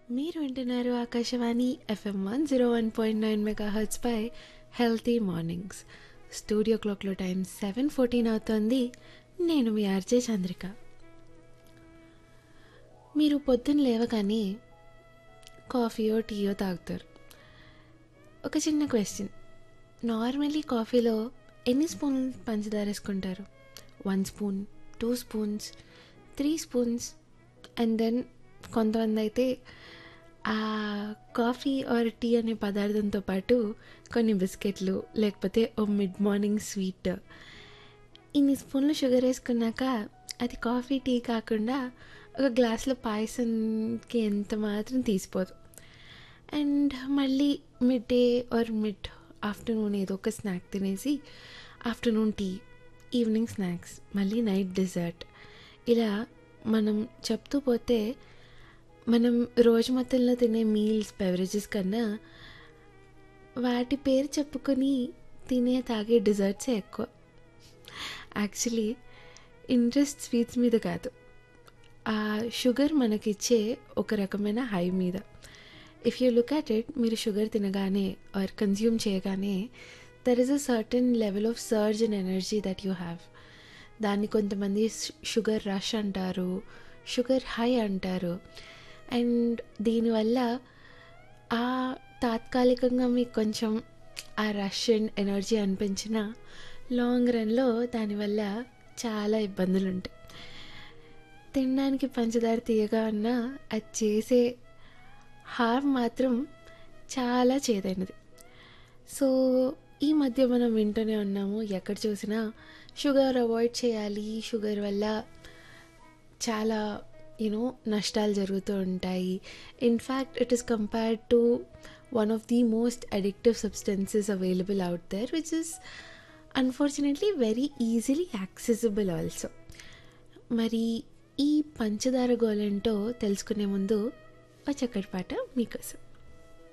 మీరు వింటున్నారు Akashvani F M one zero one point nine mega పై హెల్తీ మార్నింగ్స్ స్టూడియో క్లాక్లో టైం సెవెన్ ఫోర్టీన్ అవుతోంది నేను మీ ఆర్జే చంద్రిక మీరు పొద్దున్న లేవగానే కాఫీయో టీయో తాగుతారు ఒక చిన్న క్వశ్చన్ నార్మల్లీ కాఫీలో ఎన్ని స్పూన్ పంచదార వేసుకుంటారు one spoon two spoons three spoons and then కొంతమంది అయితే ఆ కాఫీ ఆర్ టీ అనే పదార్థంతో పాటు కొన్ని బిస్కెట్లు లేకపోతే ఓ మిడ్ మార్నింగ్ స్వీట్ ఇన్ని స్పూన్లు షుగర్ వేసుకున్నాక అది కాఫీ టీ కాకుండా ఒక గ్లాస్లో పాయసంకి ఎంత మాత్రం తీసిపోదు అండ్ మళ్ళీ mid day or mid afternoon ఏదో ఒక స్నాక్ తినేసి ఆఫ్టర్నూన్ టీ ఈవినింగ్ స్నాక్స్ మళ్ళీ నైట్ డిజర్ట్ ఇలా మనం చెప్తూ పోతే మనం రోజు మొత్తంలో తినే మీల్స్ బెవరేజెస్ కన్నా వాటి పేరు చెప్పుకొని తినే తాగే డిజర్ట్సే ఎక్కువ యాక్చువల్లీ ఇంట్రెస్ట్ స్వీట్స్ మీద కాదు ఆ షుగర్ మనకిచ్చే ఒక రకమైన హై మీద if you look at it మీరు షుగర్ తినగానే ఆర్ కన్జ్యూమ్ చేయగానే there is a certain level of surge and energy that you have దాన్ని కొంతమంది షుగర్ రష్ అంటారు షుగర్ హై అంటారు అండ్ దీనివల్ల ఆ తాత్కాలికంగా మీకు కొంచెం ఆ రష్ అండ్ ఎనర్జీ అనిపించిన లాంగ్ రన్లో దానివల్ల చాలా ఇబ్బందులు ఉంటాయి తినడానికి పంచదార తీయగా ఉన్నా అది చేసే హార్మ్ మాత్రం చాలా చేదైనది సో ఈ మధ్య మనం వింటూనే ఉన్నాము ఎక్కడ చూసినా షుగర్ అవాయిడ్ చేయాలి షుగర్ వల్ల చాలా యూనో నష్టాలు జరుగుతూ ఉంటాయి in fact it is compared to one of the most addictive substances available out there which is unfortunately very easily accessible also మరి ఈ పంచదార గోలేంటో తెలుసుకునే ముందు ఒక చక్కటి పాట మీకోసం